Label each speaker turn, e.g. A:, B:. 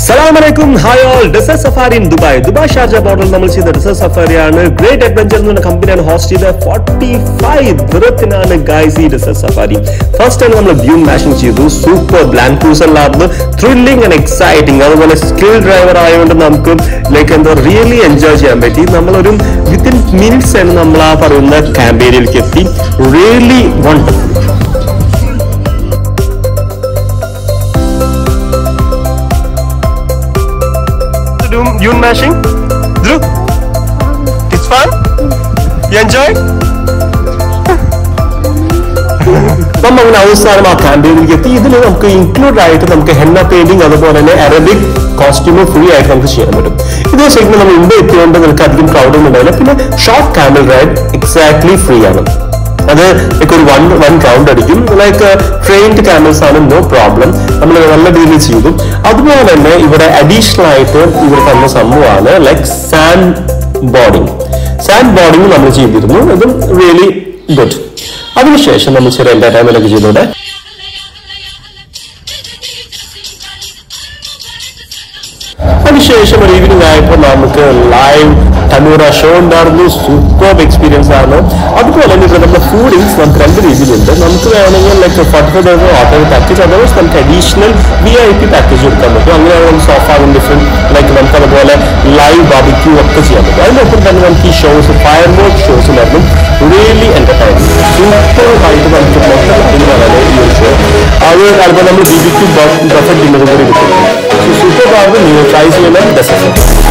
A: സലാമലൈക്കും hi all desert safari in Dubai Dubai Sharjah ബോർഡറിൽ നമ്മൾ ചെയ്ത ഡെസേർട്ട് സഫാരിയാണ് ഗ്രേറ്റ് അഡ്വഞ്ചർ എന്ന കമ്പനിയാണ് ഹോസ്റ്റ് ചെയ്ത ഫോർട്ടി ഫൈവ് ദിറത്തിനാണ് ഗൈസ് ഈ ഡെസേർട്ട് സഫാരി ഫസ്റ്റ് ടൈം നമ്മൾ വ്യൂ മാഷിംഗ് ചെയ്തു സൂപ്പർ ബ്ലാങ്ക് ക്രൂസറിലായിരുന്നു ത്രില്ലിംഗ് ആൻഡ് എക്സൈറ്റിംഗ് അതുപോലെ സ്കിൽ ഡ്രൈവർ ആയതുകൊണ്ട് നമുക്ക് ലൈക്ക് എന്താ റിയലി എൻജോയ് ചെയ്യാൻ പറ്റി നമ്മളൊരു വിത്തിൻ മിനിറ്റ്സ് ആണ് നമ്മൾ ആ പറയുന്ന ക്യാമ്പേരിയിലേക്ക് എത്തി really wonderful doing dune mashing? Dhruv? It's fun? You enjoy? നമ്മൾ അങ്ങനെ അവസാനം ആ ക്യാമ്പയിനിലേക്ക് എത്തി ഇതിൽ നമുക്ക് ഇൻക്ലൂഡ് ആയിട്ട് നമുക്ക് ഹെന്ന പെയിന്റിംഗ് അതുപോലെ തന്നെ അറബിക് കോസ്റ്റ്യൂമും ഫ്രീ ആയിട്ട് നമുക്ക് ചെയ്യാൻ പറ്റും ഇത് ശരിക്കും നമ്മൾ മുമ്പ് എത്തിയതുകൊണ്ട് നിങ്ങൾക്ക് അധികം ക്രൗഡ് ഒന്നും ഉണ്ടാവില്ല പിന്നെ short camel ride exactly free ആണ് അത് ലൈക്ക് ഒരു വൺ വൺ റൗണ്ട് അടിക്കും ലൈക്ക് ട്രെയിൻഡ് ക്യാമൽസ് ആണ് നോ പ്രോബ്ലം നമ്മൾ നല്ല രീതിയിൽ ചെയ്തു അതുപോലെ തന്നെ ഇവിടെ അഡീഷണൽ ആയിട്ട് ഇവർ തന്ന സംഭവമാണ് like sand boarding sand boarding നമ്മൾ ചെയ്തിരുന്നു ഇതും റിയലി ഗുഡ് അതിനുശേഷം നമ്മൾ ചെറിയ എന്റർടൈൻമെന്റ് ഒക്കെ ചെയ്തോടെ അതിനുശേഷം ഒരു ഈവനിങ് ആയപ്പോൾ നമുക്ക് ലൈവ് തന്നൂര ഷോ ഉണ്ടായിരുന്നു സൂപ്പർ എക്സ്പീരിയൻസ് ആണ് അതുപോലെ തന്നെ ഇവിടെ നമ്മുടെ ഫൂഡിങ്സ് നമുക്ക് രണ്ട് രീതിയിലുണ്ട് നമുക്ക് വേണമെങ്കിൽ like forty five thousand auto package അതേപോലെ നമുക്ക് additional V I P package എടുക്കാൻ പറ്റും അങ്ങനെയാണ് നമുക്ക് സോഫ ഡിഫറെന്റ് ലൈക്ക് നമുക്ക് അതുപോലെ ലൈവ് ബാബിക്യൂ ഒക്കെ ചെയ്യാൻ പറ്റും അതിനൊപ്പം തന്നെ നമുക്ക് ഈ ഷോസ് ഫയർ വർക്ക് ഷോസ് ഉണ്ടായിരുന്നു റിയലി എന്റർടൈൻമെന്റ് സൂപ്പർ ആയിട്ട് നമുക്ക് മൊത്തം ഈ ഒരു ഷോ അത് അതുപോലെ നമ്മൾ ബിബിക്യൂ ബഫറ്റ് ഡിന്നർ കൂടി കിട്ടും സൂപ്പർ ബാബ് നിങ്ങൾ ട്രൈ ചെയ്യണം ഡെസേർട്ട്